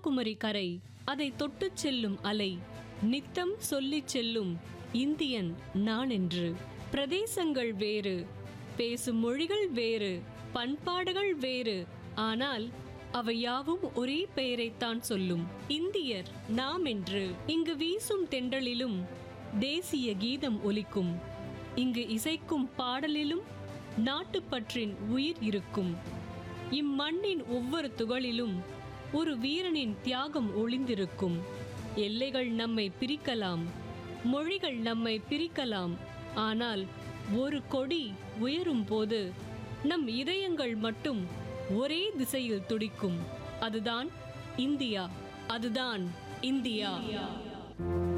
கன்னியாகுமரி கரை அதை தொட்டுச் செல்லும் அலை நித்தம் சொல்லிச் செல்லும் இந்தியன் நான் என்று பிரதேசங்கள் வேறு பேசும் மொழிகள் வேறு பண்பாடுகள் வேறு ஆனால் அவை யாவும் ஒரே பெயரைத்தான் சொல்லும் இந்தியர் நாம் என்று இங்கு வீசும் தென்றலிலும் தேசிய கீதம் ஒலிக்கும் இங்கு இசைக்கும் பாடலிலும் நாட்டுப்பற்றின் உயிர் இருக்கும் இம்மண்ணின் ஒவ்வொரு துகளிலும் ஒரு வீரனின் தியாகம் ஒளிந்திருக்கும் எல்லைகள் நம்மை பிரிக்கலாம் மொழிகள் நம்மை பிரிக்கலாம் ஆனால் ஒரு கொடி உயரும் போது நம் இதயங்கள் மட்டும் ஒரே திசையில் துடிக்கும் அதுதான் இந்தியா அதுதான் இந்தியா